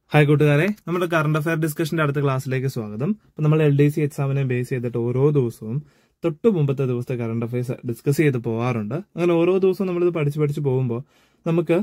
hi കൂട്ടുകാരെ നമ്മുടെ current affair ഡിസ്കഷന്റെ അടുത്ത ക്ലാസ്സിലേക്ക് സ്വാഗതം അപ്പൊ നമ്മൾ എൽ ഡി സി എക്സാമിനെ ബേസ് ചെയ്തിട്ട് ഓരോ ദിവസവും തൊട്ട് മുമ്പത്തെ ദിവസത്തെ കറണ്ട് അഫയേഴ്സ് ഡിസ്കസ് ചെയ്ത് പോകാറുണ്ട് അങ്ങനെ ഓരോ ദിവസവും നമ്മളിത് പഠിച്ച് പഠിച്ച് പോകുമ്പോൾ നമുക്ക്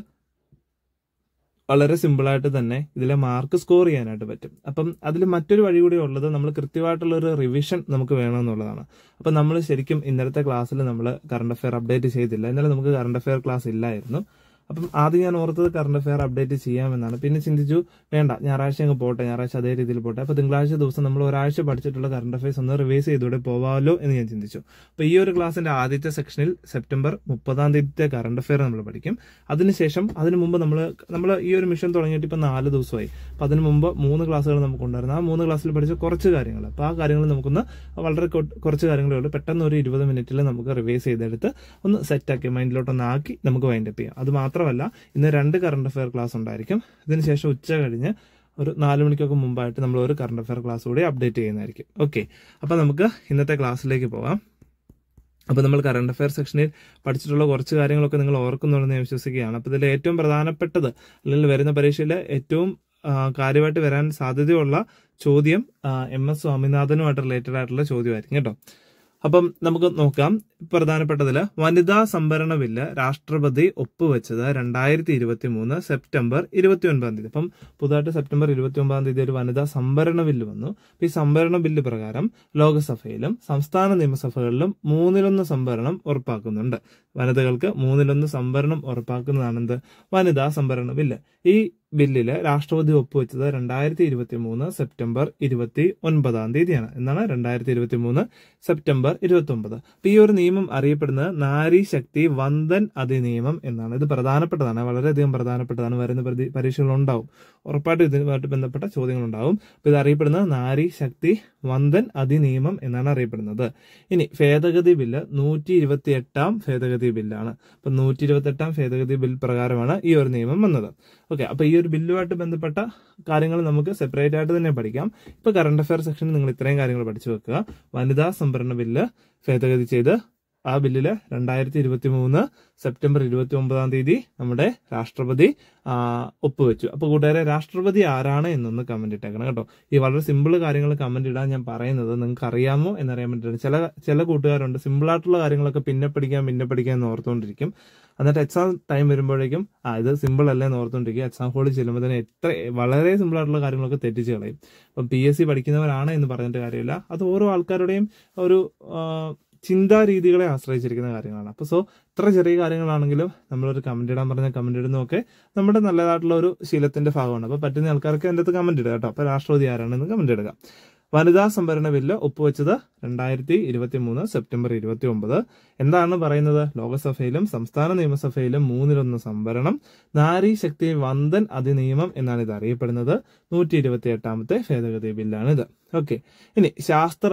വളരെ സിമ്പിളായിട്ട് തന്നെ ഇതിലെ മാർക്ക് സ്കോർ ചെയ്യാനായിട്ട് പറ്റും അപ്പം അതിൽ മറ്റൊരു വഴി കൂടി ഉള്ളത് നമ്മൾ കൃത്യമായിട്ടുള്ള ഒരു റിവിഷൻ നമുക്ക് വേണമെന്നുള്ളതാണ് അപ്പം നമ്മൾ ശരിക്കും ഇന്നലത്തെ ക്ലാസ്സിൽ നമ്മൾ കറണ്ട് അഫയർ അപ്ഡേറ്റ് ചെയ്തില്ല ഇന്നലെ നമുക്ക് കറണ്ട് അഫയർ ക്ലാസ് ഇല്ലായിരുന്നു അപ്പം ആദ്യം ഞാൻ ഓർത്തത് കറണ്ട് അഫയർ അപ്ഡേറ്റ് ചെയ്യാമെന്നാണ് പിന്നെ ചിന്തിച്ചു വേണ്ട ഞായറാഴ്ച അങ്ങ് പോട്ടെ ഞായറാഴ്ച അതേ രീതിയിൽ പോട്ടെ അപ്പൊ തിങ്കളാഴ്ച ദിവസം നമ്മൾ ഒരാഴ്ച പഠിച്ചിട്ടുള്ള കറണ്ട് അഫയേഴ്സ് ഒന്ന് റിവൈസ് ചെയ്തൂടെ പോവാമല്ലോ എന്ന് ഞാൻ ചിന്തിച്ചു അപ്പൊ ഈ ഒരു ക്ലാസ്സിന്റെ ആദ്യത്തെ സെക്ഷനിൽ സെപ്റ്റംബർ മുപ്പതാം തീയതിത്തെ കറണ്ട് അഫയർ നമ്മൾ പഠിക്കും അതിനുശേഷം അതിനു മുമ്പ് നമ്മൾ നമ്മൾ ഈ ഒരു മിഷൻ തുടങ്ങിയിട്ട് ഇപ്പൊ നാല് ദിവസമായി അപ്പൊ അതിനു മുമ്പ് മൂന്ന് ക്ലാസ്സുകൾ നമുക്കുണ്ടായിരുന്നു ആ മൂന്ന് ക്ലാസ്സിൽ പഠിച്ച കുറച്ച് കാര്യങ്ങൾ അപ്പൊ ആ കാര്യങ്ങൾ നമുക്കൊന്ന് വളരെ കൊ- കുറച്ച് കാര്യങ്ങളേ ഉള്ളൂ പെട്ടെന്ന് ഒരു ഇരുപത് മിനിറ്റിൽ നമുക്ക് റിവൈസ് ചെയ്തെടുത്ത് ഒന്ന് സെറ്റാക്കി മൈൻഡിലോട്ടൊന്ന് ആക്കി നമുക്ക് വൈൻഡപ്പ് ചെയ്യാം അത് മാത്രമല്ല ഇന്ന് രണ്ട് കറണ്ട് അഫയർ ക്ലാസ് ഉണ്ടായിരിക്കും ഇതിനുശേഷം ഉച്ച കഴിഞ്ഞ് ഒരു നാല് മണിക്കൊക്കെ മുമ്പായിട്ട് നമ്മൾ ഒരു കറണ്ട് അഫയർ ക്ലാസ് കൂടി അപ്ഡേറ്റ് ചെയ്യുന്നതായിരിക്കും ഓക്കെ അപ്പൊ നമുക്ക് ഇന്നത്തെ ക്ലാസ്സിലേക്ക് പോവാം അപ്പോൾ നമ്മൾ കറണ്ട് അഫയർ സെക്ഷനിൽ പഠിച്ചിട്ടുള്ള കുറച്ച് കാര്യങ്ങളൊക്കെ നിങ്ങൾ ഓർക്കുന്നുണ്ടെന്ന് ഞാൻ വിശ്വസിക്കുകയാണ് അപ്പോൾ ഇതിൽ ഏറ്റവും പ്രധാനപ്പെട്ടത് അല്ലെങ്കിൽ വരുന്ന പരീക്ഷയിൽ ഏറ്റവും ആ, കാര്യമായിട്ട് വരാൻ സാധ്യതയുള്ള ചോദ്യം എം എസ് സ്വാമിനാഥനുമായിട്ട് റിലേറ്റഡ് ആയിട്ടുള്ള ചോദ്യമായിരിക്കും കേട്ടോ അപ്പം നമുക്ക് നോക്കാം പ്രധാനപ്പെട്ടതില് വനിതാ സംവരണ ബില്ല് രാഷ്ട്രപതി ഒപ്പുവെച്ചത് രണ്ടായിരത്തി ഇരുപത്തി മൂന്ന് സെപ്റ്റംബർ ഇരുപത്തി ഒൻപതാം തീയതി അപ്പം പുതുതായിട്ട് സെപ്റ്റംബർ ഇരുപത്തി ഒമ്പതാം തീയതി ഒരു വനിതാ സംവരണ ബില്ല് വന്നു അപ്പൊ ഈ സംവരണ ബില്ല് പ്രകാരം ലോക്സഭയിലും സംസ്ഥാന നിയമസഭകളിലും മൂന്നിലൊന്ന് സംവരണം ഉറപ്പാക്കുന്നുണ്ട് വനിതകൾക്ക് മൂന്നിലൊന്ന് സംവരണം ഉറപ്പാക്കുന്നതാണ് എന്ത് വനിതാ സംവരണ ബില്ല് ഈ ബില്ലില് രാഷ്ട്രപതി ഒപ്പുവെച്ചത് രണ്ടായിരത്തി ഇരുപത്തി മൂന്ന് സെപ്റ്റംബർ ഇരുപത്തി ഒൻപതാം തീയതിയാണ് എന്നാണ് രണ്ടായിരത്തി ഇരുപത്തി മൂന്ന് സെപ്റ്റംബർ ഇരുപത്തി ഒമ്പത് അപ്പൊ ഈ ഒരു നിയമം അറിയപ്പെടുന്നത് നാരി ശക്തി വന്ദൻ അധിനിയമം എന്നാണ് ഇത് പ്രധാനപ്പെട്ടതാണ് വളരെയധികം പ്രധാനപ്പെട്ടതാണ് വരുന്ന പ്രതി- പരീക്ഷകൾ ഉണ്ടാവും ഉറപ്പായിട്ടും ഇതിനുമായിട്ട് ബന്ധപ്പെട്ട ചോദ്യങ്ങൾ ഉണ്ടാവും അപ്പൊ ഇത് അറിയപ്പെടുന്നത് നാരി ശക്തി വന്ദൻ അധിനിയമം എന്നാണ് അറിയപ്പെടുന്നത് ഇനി ഭേദഗതി ബില്ല് നൂറ്റി ഇരുപത്തി എട്ടാം ഭേദഗതി ബില്ലാണ് അപ്പൊ നൂറ്റി ഇരുപത്തി എട്ടാം ഭേദഗതി ബിൽ പ്രകാരമാണ് ഈ ഒരു നിയമം വന്നത് ഓക്കെ അപ്പൊ ഈ ഒരു ബില്ലുമായിട്ട് ബന്ധപ്പെട്ട കാര്യങ്ങൾ നമുക്ക് സെപ്പറേറ്റ് ആയിട്ട് തന്നെ പഠിക്കാം ഇപ്പൊ കറണ്ട് അഫയർ സെക്ഷനിൽ നിങ്ങൾ ഇത്രയും കാര്യങ്ങൾ പഠിച്ചു വെക്കുക വനിതാ സംവരണ ബില്ല് ഭേദഗതി ചെയ്ത് ആ ബില്ലില് രണ്ടായിരത്തി ഇരുപത്തി മൂന്ന് സെപ്റ്റംബർ ഇരുപത്തി ഒമ്പതാം തീയതി നമ്മുടെ രാഷ്ട്രപതി ആ, ഒപ്പുവെച്ചു അപ്പൊ കൂട്ടുകാരെ രാഷ്ട്രപതി ആരാണ് എന്നൊന്ന് കമന്റ് ഇട്ടേക്കണം കേട്ടോ ഈ വളരെ സിമ്പിൾ കാര്യങ്ങൾ കമന്റ് ഇടാൻ ഞാൻ പറയുന്നത് നിങ്ങൾക്ക് അറിയാമോ എന്നറിയാൻ വേണ്ടിയിട്ടാണ് ചില ചില കൂട്ടുകാരുണ്ട് സിമ്പിൾ ആയിട്ടുള്ള കാര്യങ്ങളൊക്കെ പിന്നെ പഠിക്കാം പിന്നെ പഠിക്കാം എന്ന് ഓർത്തുകൊണ്ടിരിക്കും എന്നിട്ട് എക്സാം ടൈം വരുമ്പോഴേക്കും ആ ഇത് സിമ്പിൾ അല്ലേ എന്ന് ഓർത്തുകൊണ്ടിരിക്കും എക്സാം ഹോളിൽ ചെല്ലുമ്പോൾ തന്നെ എത്ര വളരെ സിമ്പിൾ ആയിട്ടുള്ള കാര്യങ്ങളൊക്കെ തെറ്റിച്ച് കളയും അപ്പം പി എസ് സി പഠിക്കുന്നവരാണ് എന്ന് പറഞ്ഞിട്ട് കാര്യമില്ല അത് ഓരോ ആൾക്കാരുടെയും ഒരു ആ, ചിന്താ രീതികളെ ആശ്രയിച്ചിരിക്കുന്ന കാര്യങ്ങളാണ് അപ്പോൾ സോ ഇത്ര ചെറിയ കാര്യങ്ങളാണെങ്കിലും നമ്മളൊരു കമന്റ് ഇടാൻ പറഞ്ഞ കമന്റ് ഇടുന്നതൊക്കെ നമ്മുടെ നല്ലതായിട്ടുള്ള ഒരു ശീലത്തിന്റെ ഭാഗമാണ് അപ്പോൾ പറ്റുന്ന ആൾക്കാർക്ക് എൻ്റെ അടുത്ത് കമന്റ് ഇടുക കേട്ടോ അപ്പോൾ രാഷ്ട്രപതി ആരാണെന്ന് കമന്റ് ഇടുക വനിതാ സംവരണ ബില്ല് ഒപ്പുവെച്ചത് രണ്ടായിരത്തി ഇരുപത്തി മൂന്ന് സെപ്റ്റംബർ ഇരുപത്തി ഒമ്പത് എന്താണ് പറയുന്നത് ലോകസഭയിലും സംസ്ഥാന നിയമസഭയിലും മൂന്നിലൊന്ന് സംവരണം നാരി ശക്തി വന്ദൻ അധിനിയമം എന്നാണ് ഇത് അറിയപ്പെടുന്നത് നൂറ്റി ഇരുപത്തി എട്ടാമത്തെ ഭേദഗതി ബില്ലാണിത് ഓക്കെ ഇനി ശാസ്ത്ര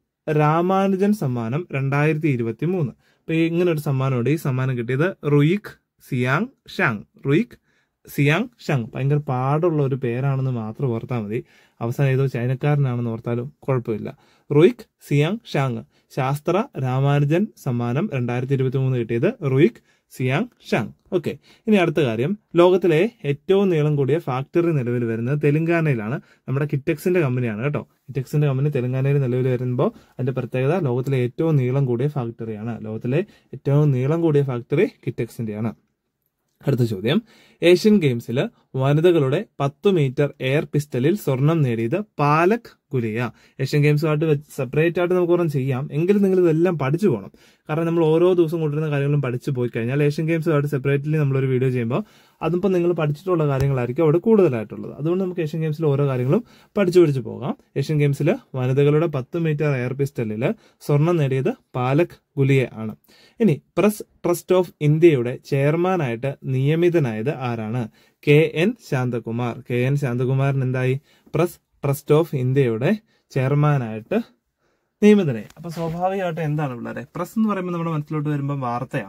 രാമാനുജൻ സമ്മാനം രണ്ടായിരത്തി ഇരുപത്തി മൂന്ന് അപ്പൊ ഈ ഇങ്ങനെ ഒരു സമ്മാനമുണ്ട് ഈ സമ്മാനം കിട്ടിയത് Ruik Xiang Zhang Ruik Xiang Zhang ഭയങ്കര പാടുള്ള ഒരു പേരാണെന്ന് മാത്രം ഓർത്താൽ മതി അവസാനം ഏതോ ചൈനക്കാരനാണെന്ന് ഓർത്താലും കുഴപ്പമില്ല റുയിക് സിയാങ് ഷാങ് ശാസ്ത്ര രാമാനുജൻ സമ്മാനം രണ്ടായിരത്തി ഇരുപത്തി മൂന്ന് കിട്ടിയത് റുയിക് സിയാങ് ഷാങ് ഓക്കെ ഇനി അടുത്ത കാര്യം ലോകത്തിലെ ഏറ്റവും നീളം കൂടിയ ഫാക്ടറി നിലവിൽ വരുന്നത് തെലങ്കാനയിലാണ് നമ്മുടെ കിറ്റക്സിന്റെ കമ്പനിയാണ് കേട്ടോ കിറ്റക്സിന്റെ കമ്പനി തെലങ്കാനയിൽ നിലവിൽ വരുമ്പോൾ അതിന്റെ പ്രത്യേകത ലോകത്തിലെ ഏറ്റവും നീളം കൂടിയ ഫാക്ടറിയാണ് ലോകത്തിലെ ഏറ്റവും നീളം കൂടിയ ഫാക്ടറി കിറ്റക്സിന്റെയാണ് അടുത്ത ചോദ്യം ഏഷ്യൻ ഗെയിംസിൽ വനിതകളുടെ പത്ത് മീറ്റർ എയർ പിസ്റ്റലിൽ സ്വർണം നേടിയത് പാലക് ഗുലിയ ഏഷ്യൻ ഗെയിംസുമായിട്ട് സെപ്പറേറ്റ് ആയിട്ട് നമുക്ക് ഒരെണ്ണം ചെയ്യാം എങ്കിലും നിങ്ങൾ ഇതെല്ലാം പഠിച്ചു പോകണം കാരണം നമ്മൾ ഓരോ ദിവസം കൊണ്ടുവരുന്ന കാര്യങ്ങളും പഠിച്ചു പോയി കഴിഞ്ഞാൽ ഏഷ്യൻ ഗെയിംസുമായിട്ട് സെപ്പറേറ്റ്ലി നമ്മളൊരു വീഡിയോ ചെയ്യുമ്പോൾ അതിപ്പോൾ നിങ്ങൾ പഠിച്ചിട്ടുള്ള കാര്യങ്ങളായിരിക്കും അവിടെ കൂടുതലായിട്ടുള്ളത് അതുകൊണ്ട് നമുക്ക് ഏഷ്യൻ ഗെയിംസിൽ ഓരോ കാര്യങ്ങളും പഠിച്ചു പഠിച്ചു പോകാം ഏഷ്യൻ ഗെയിംസിൽ വനിതകളുടെ പത്ത് മീറ്റർ എയർ പിസ്റ്റലിൽ സ്വർണം നേടിയത് പാലക് ഗുലിയ ആണ് ഇനി പ്രസ് ട്രസ്റ്റ് ഓഫ് ഇന്ത്യയുടെ ചെയർമാനായിട്ട് നിയമിതനായത് ആരാണ് K N Shanthakumar K N Shanthakumaran എന്തായി പ്രസ് ട്രസ്റ്റ് ഓഫ് ഇന്ത്യയുടെ ചെയർമാനായിട്ട് നിയമിതനായി അപ്പൊ സ്വാഭാവികമായിട്ട് എന്താണ് പിള്ളേരെ പ്രസ് എന്ന് പറയുമ്പോൾ നമ്മുടെ മനസ്സിലോട്ട് വരുമ്പോൾ വാർത്തയാണ് അല്ലെ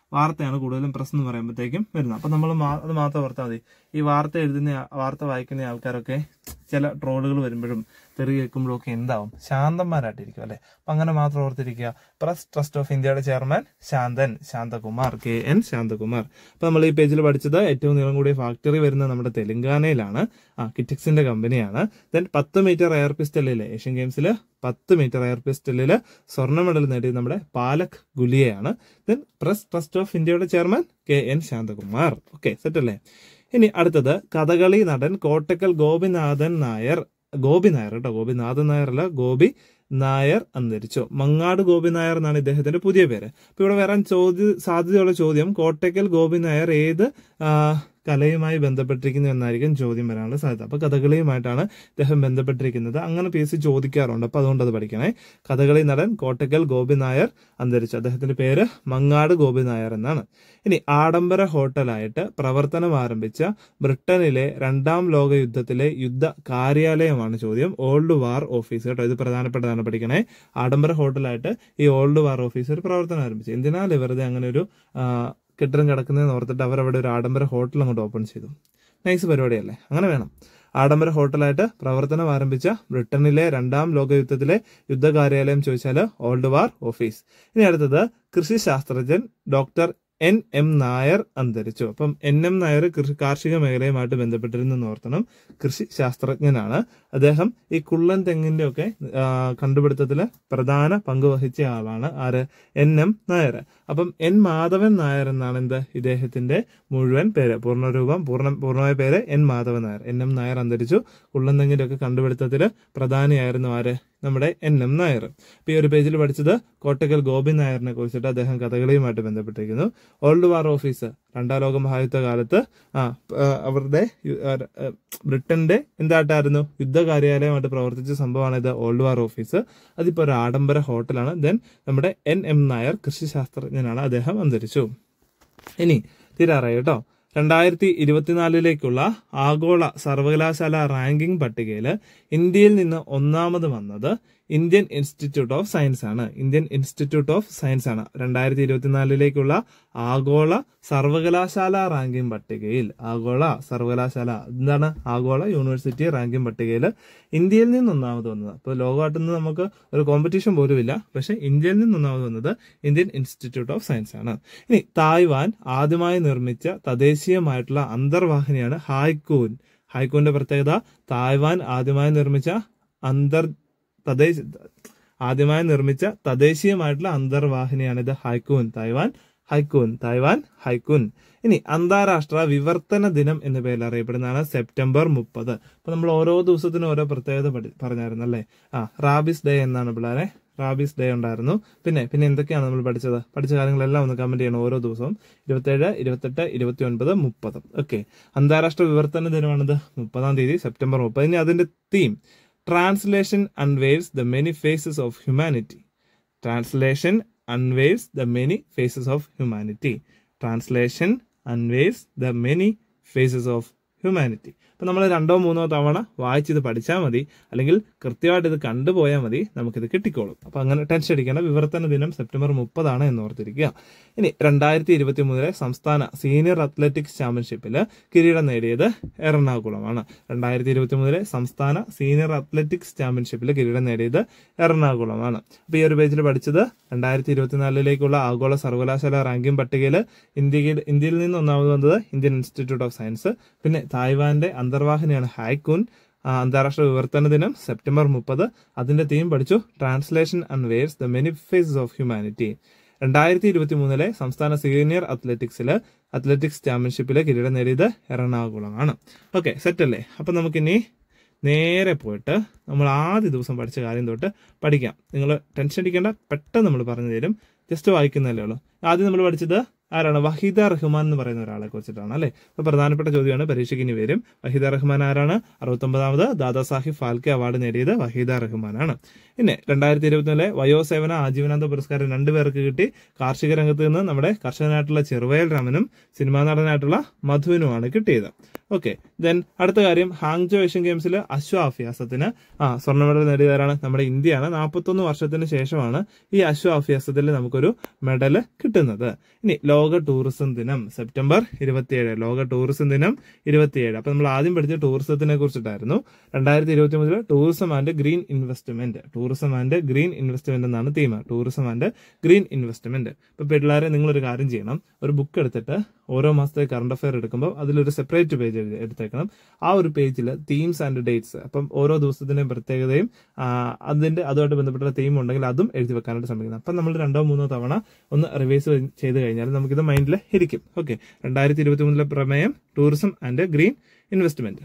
വാർത്തയാണ് കൂടുതലും പ്രസ് എന്ന് പറയുമ്പോഴത്തേക്കും വരുന്നത് അപ്പൊ നമ്മൾ അത് മാത്രം ഓർത്താൽ മതി ഈ വാർത്ത എഴുതുന്ന ആ- വാർത്ത വായിക്കുന്ന ആൾക്കാരൊക്കെ ചില ട്രോളുകൾ വരുമ്പോഴും തെറി കേൾക്കുമ്പോഴും ഒക്കെ എന്താവും ശാന്തന്മാരായിട്ടിരിക്കും അല്ലെ അപ്പൊ അങ്ങനെ മാത്രം ഓർത്തിരിക്കുക പ്രസ് ട്രസ്റ്റ് ഓഫ് ഇന്ത്യയുടെ chairman Shanthan Shanthakumar K N Shanthakumar അപ്പൊ നമ്മൾ ഈ പേജിൽ പഠിച്ചത് ഏറ്റവും നീളം കൂടിയ ഫാക്ടറി വരുന്നത് നമ്മുടെ തെലങ്കാനയിലാണ് ആ കിറ്റിക്സിന്റെ കമ്പനിയാണ് ദെൻ പത്ത് മീറ്റർ എയർ പിസ്റ്റലില് ഏഷ്യൻ ഗെയിംസിൽ പത്ത് മീറ്റർ എയർ പിസ്റ്റലില് സ്വർണ്ണ മെഡൽ നേടിയത് നമ്മുടെ പാലക് ഗുലിയയാണ് ദെൻ പ്രസ് ട്രസ്റ്റ് ഓഫ് ഇന്ത്യയുടെ chairman K N Shanthakumar okay set അല്ലേ ഇനി അടുത്തത് കഥകളി നടൻ കോട്ടക്കൽ ഗോപിനാഥൻ നായർ ഗോപി നായർ കേട്ടോ ഗോപിനാഥൻ നായർ അല്ല ഗോപി നായർ അന്തരിച്ചു മങ്ങാട് ഗോപി നായർ എന്നാണ് ഇദ്ദേഹത്തിന്റെ പുതിയ പേര് അപ്പൊ ഇവിടെ വരാൻ ചോദ്യ സാധ്യതയുള്ള ചോദ്യം കോട്ടക്കൽ ഗോപി നായർ ഏത് ആ, കലയുമായി ബന്ധപ്പെട്ടിരിക്കുന്നു എന്നായിരിക്കും ചോദ്യം വരാനുള്ള സാധ്യത അപ്പൊ കഥകളിയുമായിട്ടാണ് ഇദ്ദേഹം ബന്ധപ്പെട്ടിരിക്കുന്നത് അങ്ങനെ പി എസ് സി ചോദിക്കാറുണ്ട് അപ്പൊ അതുകൊണ്ട് അത് പഠിക്കണേ കഥകളി നടൻ കോട്ടക്കൽ ഗോപി നായർ അന്തരിച്ചു അദ്ദേഹത്തിന്റെ പേര് മങ്ങാട് ഗോപി നായർ എന്നാണ് ഇനി ആഡംബര ഹോട്ടലായിട്ട് പ്രവർത്തനം ആരംഭിച്ച ബ്രിട്ടനിലെ രണ്ടാം ലോക യുദ്ധത്തിലെ യുദ്ധ കാര്യാലയമാണ് ചോദ്യം ഓൾഡ് വാർ ഓഫീസ് കേട്ടോ ഇത് പ്രധാനപ്പെട്ടതാണ് പഠിക്കണേ ആഡംബര ഹോട്ടലായിട്ട് ഈ ഓൾഡ് വാർ ഓഫീസർ പ്രവർത്തനം ആരംഭിച്ചു എന്തിനാൽ വെറുതെ അങ്ങനെ ഒരു ആ, കെട്ടിടം കിടക്കുന്നതെന്ന് ഓർത്തിട്ട് അവർ അവിടെ ഒരു ആഡംബര ഹോട്ടൽ അങ്ങോട്ട് ഓപ്പൺ ചെയ്തു നൈസ് പരിപാടിയല്ലേ അങ്ങനെ വേണം ആഡംബര ഹോട്ടലായിട്ട് പ്രവർത്തനം ആരംഭിച്ച ബ്രിട്ടനിലെ രണ്ടാം ലോകയുദ്ധത്തിലെ യുദ്ധ കാര്യാലയം ചോദിച്ചാൽ ഓൾഡ് വാർ ഓഫീസ് ഇനി അടുത്തത് കൃഷി ശാസ്ത്രജ്ഞൻ ഡോക്ടർ എൻ എം നായർ അന്തരിച്ചു അപ്പം എൻ എം നായർ കൃഷി കാർഷിക മേഖലയുമായിട്ട് ബന്ധപ്പെട്ടിരുന്നു എന്ന് ഓർത്തണം കൃഷി ശാസ്ത്രജ്ഞനാണ് അദ്ദേഹം ഈ കുള്ളൻ തെങ്ങിന്റെ ഒക്കെ ആ, കണ്ടുപിടുത്തത്തില് പ്രധാന പങ്ക് വഹിച്ച ആളാണ് ആര് എൻ എം നായർ അപ്പം എൻ മാധവൻ നായർ എന്നാണ് എന്ത് ഇദ്ദേഹത്തിന്റെ മുഴുവൻ പേര് പൂർണ്ണരൂപം പൂർണ്ണ പൂർണ്ണമായ പേര് N Madhavan Nair N M Nair അന്തരിച്ചു കുള്ളൻ തെങ്ങിന്റെ ഒക്കെ കണ്ടുപിടുത്തത്തില് പ്രധാനിയായിരുന്നു ആര് നമ്മുടെ എൻ എം നായർ ഇപ്പൊ ഈ ഒരു പേജിൽ പഠിച്ചത് കോട്ടക്കൽ ഗോപി നായരിനെ കുറിച്ചിട്ട് അദ്ദേഹം കഥകളിയുമായിട്ട് ബന്ധപ്പെട്ടിരിക്കുന്നു ഓൾഡ് വാർ ഓഫീസർ രണ്ടാം ലോക മഹായുദ്ധ കാലത്ത് ആ ആ, അവരുടെ യു- ആ, ആ, ബ്രിട്ടന്റെ എന്തായിട്ടായിരുന്നു യുദ്ധ കാര്യാലയമായിട്ട് പ്രവർത്തിച്ച സംഭവമാണ് ഇത് ഓൾഡ് വാർ ഓഫീസ് അതിപ്പോ ഒരു ആഡംബര ഹോട്ടലാണ് ദെൻ നമ്മുടെ എൻ എം നായർ കൃഷി ശാസ്ത്രജ്ഞനാണ് അദ്ദേഹം അന്തരിച്ചു ഇനി തീരാറായി കേട്ടോ രണ്ടായിരത്തി ഇരുപത്തിനാലിലേക്കുള്ള ആഗോള സർവകലാശാല റാങ്കിംഗ് പട്ടികയിൽ ഇന്ത്യയിൽ നിന്ന് ഒന്നാമത് വന്നത് ഇന്ത്യൻ ഇൻസ്റ്റിറ്റ്യൂട്ട് ഓഫ് സയൻസ് ആണ് ഇന്ത്യൻ ഇൻസ്റ്റിറ്റ്യൂട്ട് ഓഫ് സയൻസ് ആണ് രണ്ടായിരത്തി ഇരുപത്തിനാലിലേക്കുള്ള ആഗോള സർവകലാശാല റാങ്കിംഗ് പട്ടികയിൽ ആഗോള സർവകലാശാല എന്താണ് ആഗോള യൂണിവേഴ്സിറ്റി റാങ്കിംഗ് പട്ടികയിൽ ഇന്ത്യയിൽ നിന്ന് ഒന്നാമത് വന്നത് അപ്പോൾ ലോകമായിട്ട് നിന്ന് നമുക്ക് ഒരു കോമ്പറ്റീഷൻ പോലുമില്ല പക്ഷെ ഇന്ത്യയിൽ നിന്ന് ഒന്നാമത് വന്നത് ഇന്ത്യൻ ഇൻസ്റ്റിറ്റ്യൂട്ട് ഓഫ് സയൻസ് ആണ് ഇനി തായ്വാൻ ആദ്യമായി നിർമ്മിച്ച തദ്ദേശീയമായിട്ടുള്ള അന്തർവാഹിനിയാണ് ഹായ്ക്കൂൻ ഹായ്ക്കൂന്റെ പ്രത്യേകത തായ്വാൻ ആദ്യമായി നിർമ്മിച്ച അന്തർ തദ്ദേശ ആദ്യമായി നിർമ്മിച്ച തദ്ദേശീയമായിട്ടുള്ള അന്തർവാഹിനിയാണ് ഇത് ഹൈക്കൂൻ തായ്വാൻ ഹൈക്കൂൻ തായ്വാൻ ഹൈക്കൂൻ ഇനി അന്താരാഷ്ട്ര വിവർത്തന ദിനം എന്ന പേരിൽ അറിയപ്പെടുന്നതാണ് സെപ്റ്റംബർ മുപ്പത് അപ്പൊ നമ്മൾ ഓരോ ദിവസത്തിനും ഓരോ പ്രത്യേകത പഠി- പറഞ്ഞായിരുന്നു അല്ലേ ആ റാബിസ് ഡേ എന്നാണ് പിള്ളേരെ റാബീസ് ഡേ ഉണ്ടായിരുന്നു പിന്നെ പിന്നെ എന്തൊക്കെയാണ് നമ്മൾ പഠിച്ചത് പഠിച്ച കാര്യങ്ങളെല്ലാം ഒന്ന് കമന്റ് ചെയ്യണം ഓരോ ദിവസവും ഇരുപത്തേഴ് ഇരുപത്തെട്ട് ഇരുപത്തി ഒൻപത് മുപ്പത് ഓക്കെ അന്താരാഷ്ട്ര വിവർത്തന ദിനമാണിത് മുപ്പതാം തീയതി സെപ്റ്റംബർ മുപ്പത് ഇനി അതിന്റെ theme translation unveils the many faces of humanity translation unveils the many faces of humanity translation unveils the many faces of humanity അപ്പൊ നമ്മൾ രണ്ടോ മൂന്നോ തവണ വായിച്ചിത് പഠിച്ചാൽ മതി അല്ലെങ്കിൽ കൃത്യമായിട്ട് ഇത് കണ്ടുപോയാൽ മതി നമുക്കിത് കിട്ടിക്കോളും അപ്പൊ അങ്ങനെ ടെൻഷൻ അടിക്കേണ്ട വിവർത്തന ദിനം സെപ്റ്റംബർ മുപ്പതാണ് എന്ന് ഓർത്തിരിക്കുക ഇനി രണ്ടായിരത്തി ഇരുപത്തി മൂന്നിലെ സംസ്ഥാന സീനിയർ അത്ലറ്റിക്സ് ചാമ്പ്യൻഷിപ്പിൽ കിരീടം നേടിയത് എറണാകുളമാണ് രണ്ടായിരത്തി ഇരുപത്തി മൂന്നിലെ സംസ്ഥാന സീനിയർ അത്ലറ്റിക്സ് ചാമ്പ്യൻഷിപ്പിൽ കിരീടം നേടിയത് എറണാകുളമാണ് അപ്പൊ ഈ ഒരു പേജിൽ പഠിച്ചത് രണ്ടായിരത്തി ഇരുപത്തിനാലിലേക്കുള്ള ആഗോള സർവകലാശാല റാങ്കിംഗ് പട്ടികയിൽ ഇന്ത്യയിൽ ഇന്ത്യയിൽ നിന്ന് ഒന്നാമത് വന്നത് ഇന്ത്യൻ ഇൻസ്റ്റിറ്റ്യൂട്ട് ഓഫ് സയൻസ് പിന്നെ തായ്വാന്റെ അന്തർവാഹിനിയാണ് ഹായ്ക്കൂൻ ആ, അന്താരാഷ്ട്ര വിവർത്തന ദിനം സെപ്റ്റംബർ മുപ്പത് അതിന്റെ തീം പഠിച്ചു translation and verse the many faces of humanity രണ്ടായിരത്തി ഇരുപത്തി മൂന്നിലെ സംസ്ഥാന സീനിയർ അത്ലറ്റിക്സിൽ അത്ലറ്റിക്സ് ചാമ്പ്യൻഷിപ്പിലെ കിരീടം നേടിയത് എറണാകുളമാണ് ഓക്കെ സെറ്റ് അല്ലേ അപ്പൊ നമുക്കിനി നേരെ പോയിട്ട് നമ്മൾ ആദ്യ ദിവസം പഠിച്ച കാര്യം തൊട്ട് പഠിക്കാം നിങ്ങൾ ടെൻഷൻ അടിക്കേണ്ട പെട്ടെന്ന് നമ്മൾ പറഞ്ഞു തരും ജസ്റ്റ് വായിക്കുന്നതല്ലേ ഉള്ളൂ ആദ്യം നമ്മൾ പഠിച്ചത് ആരാണ് വഹീദ റഹ്മാൻ എന്ന് പറയുന്ന ഒരാളെ കുറിച്ചിട്ടാണ് അല്ലെ അപ്പൊ പ്രധാനപ്പെട്ട ചോദ്യമാണ് പരീക്ഷയ്ക്ക് ഇനി വരും വഹീദ റഹ്മാൻ ആരാണ് അറുപത്തൊമ്പതാമത് ദാദാ സാഹിബ് ഫാൽക്കെ അവാർഡ് നേടിയത് വഹീദ റഹ്മാനാണ് പിന്നെ രണ്ടായിരത്തി ഇരുപത്തിനാലിലെ വയോസേവന ആജീവനാന്ത പുരസ്കാരം രണ്ടുപേർക്ക് കിട്ടി കാർഷിക രംഗത്ത് നിന്ന് നമ്മുടെ കർഷകനായിട്ടുള്ള ചെറുവയൽ രാമനും സിനിമാ നടനായിട്ടുള്ള മധുവിനുമാണ് കിട്ടിയത് ഓക്കെ ദെൻ അടുത്ത കാര്യം ഹാങ്ജോ ഏഷ്യൻ ഗെയിംസിൽ അശ്വാഭ്യാസത്തിന് ആ സ്വർണ്ണ മെഡൽ നേടിയവരാണ് നമ്മുടെ ഇന്ത്യയാണ് നാൽപ്പത്തൊന്ന് വർഷത്തിന് ശേഷമാണ് ഈ അശ്വാഭ്യാസത്തിൽ നമുക്കൊരു മെഡൽ കിട്ടുന്നത് ഇനി ലോക ടൂറിസം ദിനം സെപ്റ്റംബർ ഇരുപത്തിയേഴ് ലോക ടൂറിസം ദിനം ഇരുപത്തിയേഴ് അപ്പൊ നമ്മൾ ആദ്യം പഠിച്ച ടൂറിസത്തിനെ കുറിച്ചിട്ടായിരുന്നു രണ്ടായിരത്തി ഇരുപത്തി മൂന്നില് tourism and green investment tourism and green investment എന്നാണ് theme tourism and green investment ഇപ്പൊ പിള്ളേരെ നിങ്ങളൊരു കാര്യം ചെയ്യണം ഒരു ബുക്ക് എടുത്തിട്ട് ഓരോ മാസത്തെ കറണ്ട് അഫയർ എടുക്കുമ്പോൾ അതിലൊരു സെപ്പറേറ്റ് പേജ് എടുത്തേക്കണം ആ ഒരു പേജിൽ തീംസ് ആൻഡ് ഡേറ്റ്സ് അപ്പം ഓരോ ദിവസത്തിന്റെയും പ്രത്യേകതയും ആ, അതിന്റെ അതുമായിട്ട് ബന്ധപ്പെട്ട തീം ഉണ്ടെങ്കിൽ അതും എഴുതി വെക്കാനായിട്ട് ശ്രമിക്കണം അപ്പം നമ്മൾ രണ്ടോ മൂന്നോ തവണ ഒന്ന് റിവൈസ് ചെയ്ത് കഴിഞ്ഞാൽ നമുക്കിത് മൈൻഡിൽ ഇരിക്കും ഓക്കെ രണ്ടായിരത്തി ഇരുപത്തി മൂന്നിലെ പ്രമേയം tourism and green investment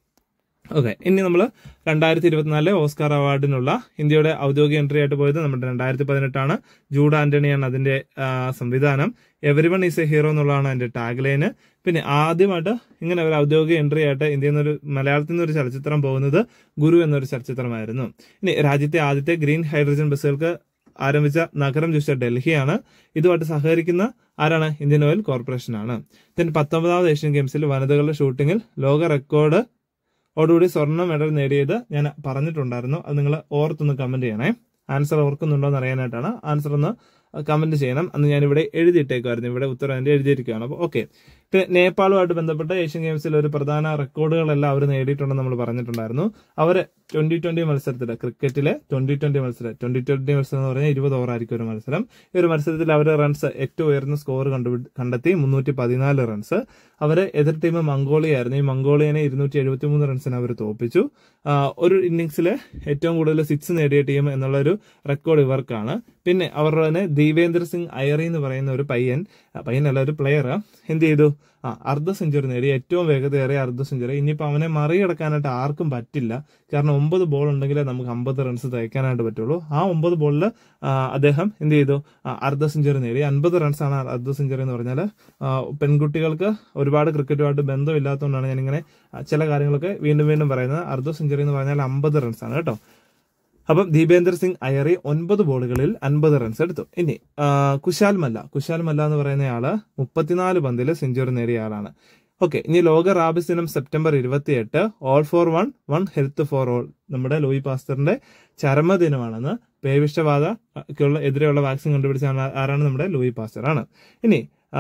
okay ഇനി നമ്മൾ രണ്ടായിരത്തി ഇരുപത്തിനാലിലെ ഓസ്കാർ അവാർഡിനുള്ള ഇന്ത്യയുടെ ഔദ്യോഗിക എൻട്രി ആയിട്ട് പോയത് നമ്മുടെ രണ്ടായിരത്തി പതിനെട്ടാണ് ജൂഡ് ആന്റണിയാണ് അതിന്റെ ആ, സംവിധാനം every one is a hero എന്നുള്ളതാണ് അതിന്റെ ടാഗ് ലൈന് പിന്നെ ആദ്യമായിട്ട് ഇങ്ങനെ ഒരു ഔദ്യോഗിക എൻട്രി ആയിട്ട് ഇന്ത്യയിൽ നിന്നൊരു മലയാളത്തിൽ നിന്നൊരു ചലച്ചിത്രം പോകുന്നത് ഗുരു എന്നൊരു ചലച്ചിത്രമായിരുന്നു ഇനി രാജ്യത്തെ ആദ്യത്തെ ഗ്രീൻ ഹൈഡ്രജൻ ബസ്സുകൾക്ക് ആരംഭിച്ച നഗരം ചോദിച്ച ഡൽഹിയാണ് ഇതുമായിട്ട് സഹകരിക്കുന്ന ആരാണ് ഇന്ത്യൻ ഓയിൽ കോർപ്പറേഷൻ ആണ് ദെൻ പത്തൊമ്പതാമത് ഏഷ്യൻ ഗെയിംസിൽ വനിതകളുടെ ഷൂട്ടിങ്ങിൽ ലോക റെക്കോർഡ് ഓടുകൂടി സ്വർണ്ണ മെഡൽ നേടിയത് ഞാൻ പറഞ്ഞിട്ടുണ്ടായിരുന്നു അത് നിങ്ങൾ ഓർത്തൊന്ന് കമന്റ് ചെയ്യണേ ആൻസർ ഓർക്കുന്നുണ്ടോ എന്ന് അറിയാനായിട്ടാണ് ആൻസർ ഒന്ന് കമന്റ് ചെയ്യണം അന്ന് ഞാൻ ഇവിടെ എഴുതിയിട്ടേക്കുമായിരുന്നു ഇവിടെ ഉത്തരം എൻ്റെ എഴുതിയിരിക്കുകയാണ് അപ്പോൾ ഓക്കെ പിന്നെ നേപ്പാളുമായിട്ട് ബന്ധപ്പെട്ട് ഏഷ്യൻ ഗെയിംസിൽ ഒരു പ്രധാന റെക്കോർഡുകളെല്ലാം അവർ നേടിയിട്ടുണ്ടെന്ന് നമ്മൾ പറഞ്ഞിട്ടുണ്ടായിരുന്നു അവർ ട്വന്റി ട്വന്റി മത്സരത്തിൽ ക്രിക്കറ്റിലെ ട്വന്റി ട്വന്റി മത്സരം ട്വന്റി ട്വന്റി മത്സരം എന്ന് പറഞ്ഞാൽ ഇരുപത് ഓവറായിരിക്കും ഒരു മത്സരം ഈ ഒരു മത്സരത്തിൽ അവർ റൺസ് ഏറ്റവും ഉയർന്ന സ്കോർ കണ്ടുപിടി കണ്ടെത്തി മുന്നൂറ്റി പതിനാല് റൺസ് അവര് എതിർ ടീം മംഗോളിയായിരുന്നു ഈ മംഗോളിയനെ ഇരുന്നൂറ്റി എഴുപത്തി മൂന്ന് റൺസിന് അവർ തോപ്പിച്ചു ആ, ഒരു ഇന്നിങ്സിൽ ഏറ്റവും കൂടുതൽ സിക്സ് നേടിയ ടീം എന്നുള്ള ഒരു റെക്കോർഡ് ഇവർക്കാണ് പിന്നെ അവരുടെ തന്നെ ദീപേന്ദ്ര സിംഗ് അയറി എന്ന് പറയുന്ന ഒരു പയ്യൻ ആ, പയ്യനല്ല ഒരു പ്ലെയർ എന്ത് ചെയ്തു ആ അർദ്ധ സെഞ്ചുറി നേടി ഏറ്റവും വേഗതയേറിയ അർദ്ധ സെഞ്ചുറി ഇനിയിപ്പോൾ അവനെ മറികടക്കാനായിട്ട് ആർക്കും പറ്റില്ല കാരണം ഒമ്പത് ബോൾ ഉണ്ടെങ്കിലേ നമുക്ക് അമ്പത് റൺസ് തയ്ക്കാനായിട്ട് പറ്റുള്ളൂ ആ ഒമ്പത് ബോളിൽ അദ്ദേഹം എന്ത് ചെയ്തു ആ, അർദ്ധ സെഞ്ചുറി നേടി അൻപത് റൺസാണ് അർദ്ധ സെഞ്ചുറി എന്ന് പറഞ്ഞാൽ പെൺകുട്ടികൾക്ക് ഒരുപാട് ക്രിക്കറ്റുമായിട്ട് ബന്ധമില്ലാത്തതുകൊണ്ടാണ് ഞാനിങ്ങനെ ആ, ചില കാര്യങ്ങളൊക്കെ വീണ്ടും വീണ്ടും പറയുന്നത് അർദ്ധ സെഞ്ചുറി എന്ന് പറഞ്ഞാൽ അമ്പത് റൺസാണ് കേട്ടോ അപ്പം ദീപേന്ദർ സിംഗ് അയറി ഒൻപത് ബോളുകളിൽ അൻപത് റൺസ് എടുത്തു ഇനി ആ, കുശാൽ മല്ല കുശാൽ മല്ല എന്ന് പറയുന്നയാള് മുപ്പത്തിനാല് പന്തിൽ സെഞ്ചുറി നേടിയ ആളാണ് ഓക്കെ ഇനി ലോക റാബിസ് ദിനം സെപ്റ്റംബർ ഇരുപത്തിയെട്ട് all for one one health for all നമ്മുടെ ലൂയി പാസ്റ്ററിന്റെ ചരമദിനമാണെന്ന് പേവിഷബാധക്കുള്ള എതിരെയുള്ള വാക്സിൻ കണ്ടുപിടിച്ച ആളാ- ആരാണ് നമ്മുടെ ലൂയി പാസ്റ്റർ ആണ് ഇനി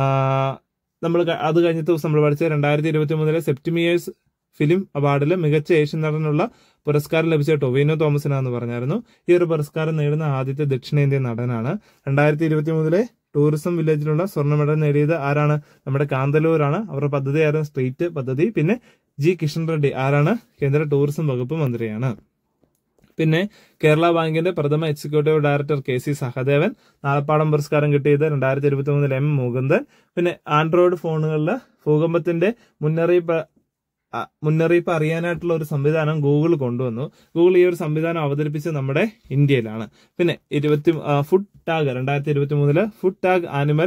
നമ്മൾ അത് കഴിഞ്ഞ ദിവസം നമ്മൾ പഠിച്ച രണ്ടായിരത്തി ഇരുപത്തി മൂന്നിലെ സെപ്റ്റിമിയേഴ്സ് ഫിലിം അവാർഡിൽ മികച്ച ഏഷ്യൻ നടനുള്ള പുരസ്കാരം ലഭിച്ച ടൊവിനോ തോമസിനാന്ന് പറഞ്ഞായിരുന്നു ഈ ഒരു പുരസ്കാരം നേടുന്ന ആദ്യത്തെ ദക്ഷിണേന്ത്യൻ നടനാണ് രണ്ടായിരത്തി ഇരുപത്തി മൂന്നിലെ ടൂറിസം വില്ലേജിലുള്ള സ്വർണ്ണ മെഡൽ നേടിയത് ആരാണ് നമ്മുടെ കാന്തല്ലൂരാണ് അവരുടെ പദ്ധതിയായിരുന്നു സ്ട്രീറ്റ് പദ്ധതി പിന്നെ ജി കിഷൻ റെഡ്ഡി ആരാണ് കേന്ദ്ര ടൂറിസം വകുപ്പ് മന്ത്രിയാണ് പിന്നെ കേരള ബാങ്കിന്റെ പ്രഥമ executive director K C Sahadevan Nalappadam പുരസ്കാരം കിട്ടിയത് രണ്ടായിരത്തി ഇരുപത്തി മൂന്നിൽ എം മുകുന്ദൻ പിന്നെ ആൻഡ്രോയിഡ് ഫോണുകളിൽ ഭൂകമ്പത്തിന്റെ മുന്നറിയിപ്പ് ആ, മുന്നറിയിപ്പ് അറിയാനായിട്ടുള്ള ഒരു സംവിധാനം ഗൂഗിൾ കൊണ്ടുവന്നു ഗൂഗിൾ ഈ ഒരു സംവിധാനം അവതരിപ്പിച്ചത് നമ്മുടെ ഇന്ത്യയിലാണ് പിന്നെ ഇരുപത്തി ആ, ഫുഡ് ടാഗ് രണ്ടായിരത്തി ഇരുപത്തി മൂന്നില് food tag animal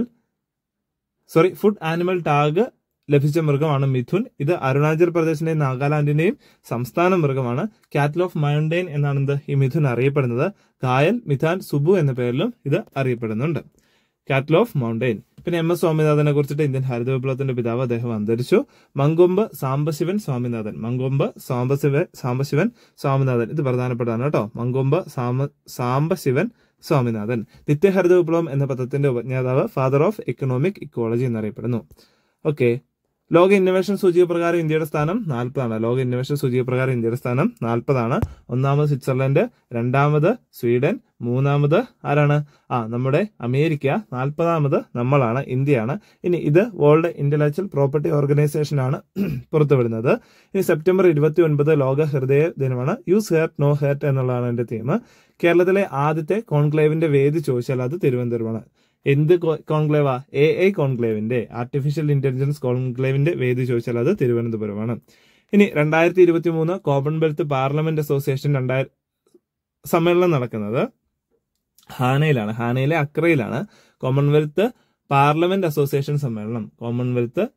sorry food animal tag ലഭിച്ച മൃഗമാണ് മിഥുൻ ഇത് അരുണാചൽ പ്രദേശിന്റെയും നാഗാലാൻഡിന്റെയും സംസ്ഥാന മൃഗമാണ് കാറ്റൽ ഓഫ് മൗണ്ടൈൻ എന്നാണ് ഇത് ഈ മിഥുൻ അറിയപ്പെടുന്നത് കായൽ മിഥാൻ സുബു എന്ന പേരിലും ഇത് അറിയപ്പെടുന്നുണ്ട് കാറ്റൽ ഓഫ് മൗണ്ടൈൻ പിന്നെ എം എസ് സ്വാമിനാഥനെ കുറിച്ചിട്ട് ഇന്ത്യൻ ഹരിത വിപ്ലവത്തിന്റെ പിതാവ് അദ്ദേഹം അന്തരിച്ചു മങ്കൊമ്പ് സാംബശിവൻ സ്വാമിനാഥൻ മങ്കൊമ്പ് സാംബശിവൻ സാംബശിവൻ സ്വാമിനാഥൻ ഇത് പ്രധാനപ്പെട്ടതാണ് കേട്ടോ മങ്കൊമ്പ് സാമ സാംബശിവൻ സ്വാമിനാഥൻ നിത്യഹരിത വിപ്ലവം എന്ന പദത്തിന്റെ ഉപജ്ഞാതാവ് ഫാദർ ഓഫ് എക്കണോമിക് ഇക്കോളജി എന്നറിയപ്പെടുന്നു ഓക്കെ ലോക ഇന്നൊവേഷൻ സൂചിക പ്രകാരം ഇന്ത്യയുടെ സ്ഥാനം നാൽപ്പതാണ് ലോക ഇന്നൊവേഷൻ സൂചിക പ്രകാരം ഇന്ത്യയുടെ സ്ഥാനം നാൽപ്പതാണ് ഒന്നാമത് സ്വിറ്റ്സർലൻഡ് രണ്ടാമത് സ്വീഡൻ മൂന്നാമത് ആരാണ് ആ നമ്മുടെ അമേരിക്ക നാൽപ്പതാമത് നമ്മളാണ് ഇന്ത്യയാണ് ഇനി ഇത് വേൾഡ് ഇന്റലക്ച്വൽ പ്രോപ്പർട്ടി ഓർഗനൈസേഷൻ ആണ് പുറത്തുവിടുന്നത് ഇനി സെപ്റ്റംബർ ഇരുപത്തി ഒൻപത് ലോക ഹൃദയ ദിനമാണ് യൂസ് ഹേർട്ട് നോ ഹേർട്ട് എന്നുള്ളതാണ് എന്റെ തീം കേരളത്തിലെ ആദ്യത്തെ കോൺക്ലേവിന്റെ വേദി ചോദിച്ചാൽ അത് തിരുവനന്തപുരമാണ് എന്ത് കോൺക്ലേവാ എ ഐ കോൺക്ലേവിന്റെ ആർട്ടിഫിഷ്യൽ ഇന്റലിജൻസ് കോൺക്ലേവിന്റെ വേദി ചോദിച്ചാൽ അത് തിരുവനന്തപുരമാണ് ഇനി രണ്ടായിരത്തി ഇരുപത്തി മൂന്ന് കോമൺവെൽത്ത് പാർലമെന്റ് അസോസിയേഷൻ രണ്ടായിരം സമ്മേളനം നടക്കുന്നത് ഹാനയിലാണ് ഹാനയിലെ അക്രയിലാണ് കോമൺവെൽത്ത് പാർലമെന്റ് അസോസിയേഷൻ സമ്മേളനം കോമൺവെൽത്ത്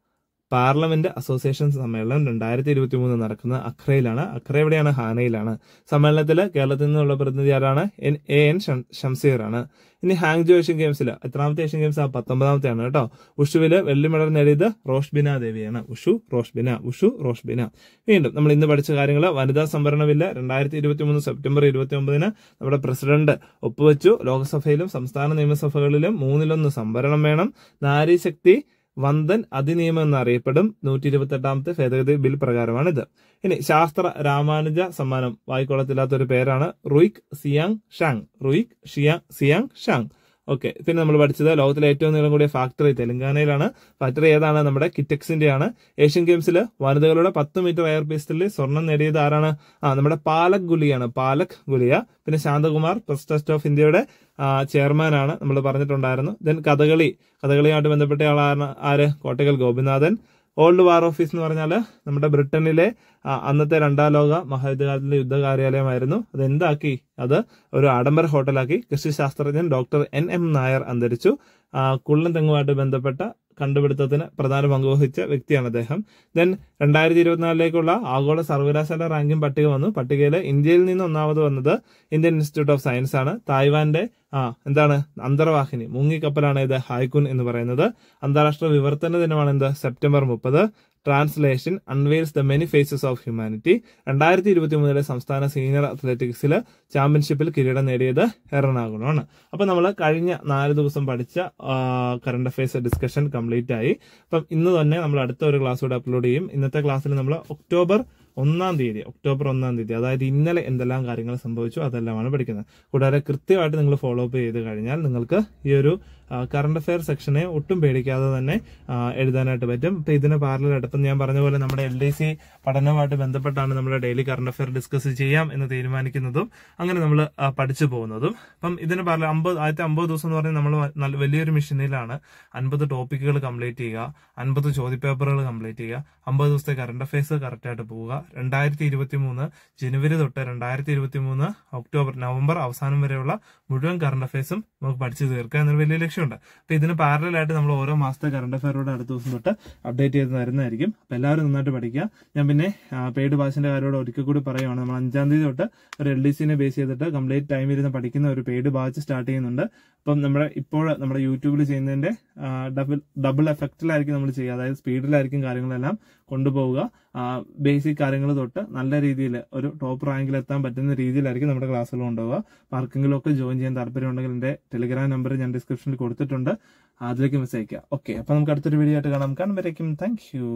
പാർലമെന്റ് അസോസിയേഷൻ സമ്മേളനം രണ്ടായിരത്തി ഇരുപത്തി മൂന്ന് നടക്കുന്നത് അഖ്രയിലാണ് അഖ്ര എവിടെയാണ് ഹാനയിലാണ് സമ്മേളനത്തിൽ കേരളത്തിൽ നിന്നുള്ള പ്രതിനിധി ആരാണ് എൻ എ എൻ ഷം- ഷംസീർ ആണ് ഇനി ഹാങ്ജോ ഏഷ്യൻ ഗെയിംസിൽ എത്രാമത്തെ ഏഷ്യൻ ഗെയിംസ് ആ പത്തൊമ്പതാമത്തെ ആണ് കേട്ടോ ഉഷുവില് വെള്ളി മെഡൽ നേടിയത് റോഷ്ബിന ദേവിയാണ് ഉഷു റോഷ്ബിന ഉഷു റോഷ്ബിന വീണ്ടും നമ്മൾ ഇന്ന് പഠിച്ച കാര്യങ്ങൾ വനിതാ സംവരണ ബില്ല് രണ്ടായിരത്തി ഇരുപത്തി മൂന്ന് സെപ്റ്റംബർ ഇരുപത്തി ഒമ്പതിന് നമ്മുടെ പ്രസിഡന്റ് ഒപ്പുവെച്ചു ലോക്സഭയിലും സംസ്ഥാന നിയമസഭകളിലും മൂന്നിലൊന്ന് സംവരണം വേണം നാരീശക്തി വന്ദൻ അതിനിയമം എന്നറിയപ്പെടും നൂറ്റി ഇരുപത്തി എട്ടാമത്തെ ഭേദഗതി ബിൽ പ്രകാരമാണിത് ഇനി ശാസ്ത്ര രാമാനുജ സമ്മാനം വായിക്കൊള്ളത്തില്ലാത്ത ഒരു പേരാണ് Ruik Xiang Zhang Ruik Xiang Xiang Zhang okay പിന്നെ നമ്മൾ പഠിച്ചത് ലോകത്തിലെ ഏറ്റവും നീളം കൂടിയ ഫാക്ടറി തെലങ്കാനയിലാണ് ഫാക്ടറി ഏതാണ് നമ്മുടെ കിറ്റക്സിന്റെ ആണ് ഏഷ്യൻ ഗെയിംസിൽ വനിതകളുടെ പത്ത് മീറ്റർ എയർ പിസ്റ്റലിൽ സ്വർണം നേടിയത് ആരാണ് ആ നമ്മുടെ പാലക് ഗുലിയാണ് പാലക് ഗുലിയ പിന്നെ ശാന്തകുമാർ പ്രസ് ട്രസ്റ്റ് ഓഫ് ഇന്ത്യയുടെ ചെയർമാനാണ് നമ്മൾ പറഞ്ഞിട്ടുണ്ടായിരുന്നു ദെൻ കഥകളി കഥകളിയുമായിട്ട് ബന്ധപ്പെട്ട ആളാണ് ആര് Kottakkal Gopinathan old war office എന്ന് പറഞ്ഞാൽ നമ്മുടെ ബ്രിട്ടനിലെ ആ, അന്നത്തെ രണ്ടാം ലോക മഹായുദ്ധകാലത്തിലെ യുദ്ധ കാര്യാലയമായിരുന്നു അത് എന്താക്കി അത് ഒരു ആഡംബര ഹോട്ടലാക്കി കൃഷി ശാസ്ത്രജ്ഞൻ ഡോക്ടർ എൻ എം നായർ അന്തരിച്ചു ആ, കുള്ളൻ തെങ്ങുമായിട്ട് ബന്ധപ്പെട്ട കണ്ടുപിടുത്തത്തിന് പ്രധാന പങ്ക് വഹിച്ച വ്യക്തിയാണ് അദ്ദേഹം ദെൻ രണ്ടായിരത്തി ഇരുപത്തിനാലിലേക്കുള്ള ആഗോള സർവകലാശാല റാങ്കിംഗ് പട്ടിക വന്നു പട്ടികയിൽ ഇന്ത്യയിൽ നിന്ന് ഒന്നാമത് വന്നത് ഇന്ത്യൻ ഇൻസ്റ്റിറ്റ്യൂട്ട് ഓഫ് സയൻസ് ആണ് തായ്വാന്റെ ആ എന്താണ് അന്തർവാഹിനി മുങ്ങിക്കപ്പലാണ് ഇത് ഹായ്കുൻ എന്ന് പറയുന്നത് അന്താരാഷ്ട്ര വിവർത്തന ദിനമാണ് എന്ത് സെപ്റ്റംബർ മുപ്പത് translation unveils the many faces of humanity രണ്ടായിരത്തി ഇരുപത്തി മൂന്നിലെ സംസ്ഥാന സീനിയർ അത്ലറ്റിക്സിൽ ചാമ്പ്യൻഷിപ്പിൽ കിരീടം നേടിയത് എറണാകുളമാണ് അപ്പൊ നമ്മൾ കഴിഞ്ഞ നാല് ദിവസം പഠിച്ച കറണ്ട് അഫയേഴ്സ് ഡിസ്കഷൻ കംപ്ലീറ്റ് ആയി അപ്പം ഇന്ന് തന്നെ നമ്മൾ അടുത്ത ഒരു ക്ലാസ് കൂടെ അപ്ലോഡ് ചെയ്യും ഇന്നത്തെ ക്ലാസ്സിൽ നമ്മൾ ഒക്ടോബർ ഒന്നാം തീയതി ഒക്ടോബർ ഒന്നാം തീയതി അതായത് ഇന്നലെ എന്തെല്ലാം കാര്യങ്ങൾ സംഭവിച്ചു അതെല്ലാമാണ് പഠിക്കുന്നത് കൂടാതെ കൃത്യമായിട്ട് നിങ്ങൾ ഫോളോ അപ്പ് ചെയ്ത് കഴിഞ്ഞാൽ നിങ്ങൾക്ക് ഈ ഒരു കറണ്ട് അഫയർ സെക്ഷനെ ഒട്ടും പേടിക്കാതെ തന്നെ ആ, എഴുതാനായിട്ട് പറ്റും ഇപ്പൊ ഇതിന് പാരലായിട്ട് ഇപ്പം ഞാൻ പറഞ്ഞ പോലെ നമ്മുടെ എൽ ഡി സി പഠനവുമായിട്ട് ബന്ധപ്പെട്ടാണ് നമ്മൾ ഡെയിലി കറണ്ട് അഫയർ ഡിസ്കസ് ചെയ്യാം എന്ന് തീരുമാനിക്കുന്നതും അങ്ങനെ നമ്മൾ പഠിച്ചു പോകുന്നതും അപ്പം ഇതിന് പാരല അമ്പത് ആദ്യത്തെ അമ്പത് ദിവസം എന്ന് പറഞ്ഞാൽ നമ്മൾ നല്ല വലിയൊരു മെഷീനിലാണ് അൻപത് ടോപ്പിക്കുകൾ കംപ്ലീറ്റ് ചെയ്യുക അൻപത് ചോദ്യപേപ്പറുകൾ കംപ്ലീറ്റ് ചെയ്യുക അമ്പത് ദിവസത്തെ കറണ്ട് അഫയേഴ്സ് കറക്റ്റായിട്ട് പോവുക രണ്ടായിരത്തി ഇരുപത്തി മൂന്ന് ജനുവരി തൊട്ട് രണ്ടായിരത്തി ഇരുപത്തി മൂന്ന് ഒക്ടോബർ നവംബർ അവസാനം വരെയുള്ള മുഴുവൻ കറണ്ട് അഫയേഴ്സും നമുക്ക് പഠിച്ചു തീർക്കുക എന്നൊരു വലിയ ലക്ഷ്യമുണ്ട് അപ്പൊ ഇതിന് പാരലായിട്ട് നമ്മൾ ഓരോ മാസത്തെ കറണ്ട് അഫയറോട് അടുത്ത ദിവസം തൊട്ട് അപ്ഡേറ്റ് ചെയ്ത് തരുന്നതായിരിക്കും അപ്പൊ എല്ലാവരും നന്നായിട്ട് പഠിക്കുക ഞാൻ പിന്നെ പെയ്ഡ് ബാച്ചിന്റെ കാര്യത്തോട് ഒരിക്കൽ കൂടി പറയുവാണ് നമ്മൾ അഞ്ചാം തീയതി തൊട്ട് ഒരു എൽ ഡി സിനെ ബേസ് ചെയ്തിട്ട് കംപ്ലീറ്റ് ടൈം ഇരുന്ന് പഠിക്കുന്ന ഒരു പെയ്ഡ് ബാച്ച് സ്റ്റാർട്ട് ചെയ്യുന്നുണ്ട് അപ്പം നമ്മുടെ ഇപ്പോൾ നമ്മുടെ യൂട്യൂബിൽ ചെയ്യുന്നതിന്റെ ഡബിൾ ഡബിൾ എഫക്റ്റിലായിരിക്കും നമ്മൾ ചെയ്യുക അതായത് സ്പീഡിലായിരിക്കും കാര്യങ്ങളെല്ലാം കൊണ്ടുപോവുക ബേസിക് കാര്യങ്ങൾ തൊട്ട് നല്ല രീതിയിൽ ഒരു ടോപ്പ് റാങ്കിൽ എത്താൻ പറ്റുന്ന രീതിയിലായിരിക്കും നമ്മുടെ ക്ലാസ്സുകൾ കൊണ്ടുപോകുക ആർക്കെങ്കിലും ഒക്കെ ജോയിൻ ചെയ്യാൻ താല്പര്യമുണ്ടെങ്കിൽ എന്റെ ടെലിഗ്രാം നമ്പർ ഞാൻ ഡിസ്ക്രിപ്ഷനിൽ കൊടുത്തിട്ടുണ്ട് അതിലേക്ക് മെസ്സേജ് അയക്കുക ഓക്കെ അപ്പൊ നമുക്ക് അടുത്തൊരു വീഡിയോ ആയിട്ട് കാണാം കാണുമ്പോഴേക്കും താങ്ക് യു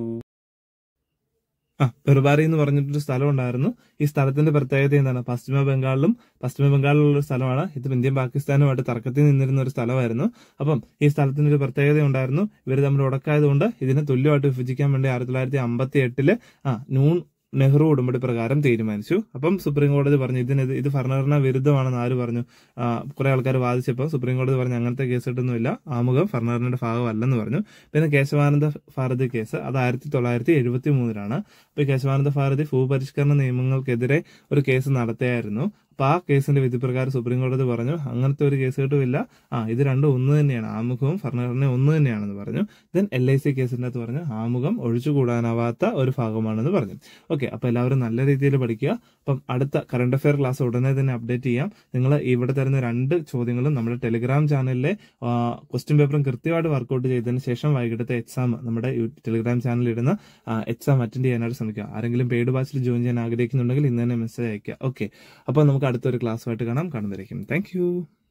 ആ പെറുബാരി എന്ന് പറഞ്ഞിട്ടൊരു സ്ഥലം ഉണ്ടായിരുന്നു ഈ സ്ഥലത്തിന്റെ പ്രത്യേകത എന്താണ് പശ്ചിമ ബംഗാളിലും പശ്ചിമ ബംഗാളിലുള്ള ഒരു സ്ഥലമാണ് ഇത് ഇന്ത്യയും പാകിസ്ഥാനുമായിട്ട് തർക്കത്തിൽ നിന്നിരുന്ന ഒരു സ്ഥലമായിരുന്നു അപ്പം ഈ സ്ഥലത്തിന് ഒരു പ്രത്യേകത ഉണ്ടായിരുന്നു ഇവർ തമ്മിൽ ഉടക്കായതുകൊണ്ട് ഇതിനെ തുല്യമായിട്ട് വിഭജിക്കാൻ വേണ്ടി ആയിരത്തി തൊള്ളായിരത്തി അമ്പത്തി എട്ടില് ആ നൂൺ നെഹ്റു ഉടമ്പടി പ്രകാരം തീരുമാനിച്ചു അപ്പം സുപ്രീം കോടതി പറഞ്ഞു ഇതിന് ഇത് ഭരണഘടനാ വിരുദ്ധമാണെന്ന് ആര് പറഞ്ഞു ആ, കുറെ ആൾക്കാർ വാദിച്ചപ്പോൾ സുപ്രീം കോടതി പറഞ്ഞു അങ്ങനത്തെ കേസ് കിട്ടുന്നില്ല ആമുഖം ഭരണഘടനയുടെ ഭാഗമല്ലെന്ന് പറഞ്ഞു പിന്നെ കേശവാനന്ദ ഭാരതി കേസ് അത് ആയിരത്തി തൊള്ളായിരത്തി എഴുപത്തി മൂന്നിലാണ് അപ്പൊ ഈ കേശവാനന്ദ ഭാരതി ഭൂപരിഷ്കരണ നിയമങ്ങൾക്കെതിരെ ഒരു കേസ് നടത്തിയായിരുന്നു അപ്പൊ ആ കേസിന്റെ വിധി പ്രകാരം സുപ്രീം കോടതി പറഞ്ഞു അങ്ങനത്തെ ഒരു കേസ് കിട്ടുമില്ല ആ ഇത് രണ്ടും ഒന്ന് തന്നെയാണ് ആമുഖവും ഭരണഘടനയും ഒന്ന് തന്നെയാണെന്ന് പറഞ്ഞു ദെൻ എൽ ഐ സി കേസിന്റെ അകത്ത് പറഞ്ഞു ആമുഖം ഒഴിച്ചുകൂടാനാവാത്ത ഒരു ഭാഗമാണെന്ന് പറഞ്ഞു ഓക്കെ അപ്പൊ എല്ലാവരും നല്ല രീതിയിൽ പഠിക്കുക അപ്പം അടുത്ത കറണ്ട് അഫയർ ക്ലാസ് ഉടനെ തന്നെ അപ്ഡേറ്റ് ചെയ്യാം നിങ്ങൾ ഇവിടെ തരുന്ന രണ്ട് ചോദ്യങ്ങളും നമ്മുടെ ടെലിഗ്രാം ചാനലിലെ ക്വസ്റ്റ്യൻ പേപ്പറും കൃത്യമായിട്ട് വർക്കൗട്ട് ചെയ്തതിന് ശേഷം വൈകിട്ടത്തെ എക്സാം നമ്മുടെ യു- ടെലിഗ്രാം ചാനലിൽ ഇടുന്ന എക്സാം അറ്റൻഡ് ചെയ്യാനായിട്ട് ശ്രമിക്കുക ആരെങ്കിലും പെയ്ഡ് ബാച്ചിൽ ജോയിൻ ചെയ്യാൻ ആഗ്രഹിക്കുന്നുണ്ടെങ്കിൽ ഇന്ന് തന്നെ മെസ്സേജ് അയക്കുക ഓക്കെ അപ്പോൾ നമുക്ക് അടുത്തൊരു ക്ലാസ്സുമായിട്ട് കാണാം കാണുന്നതായിരിക്കും താങ്ക്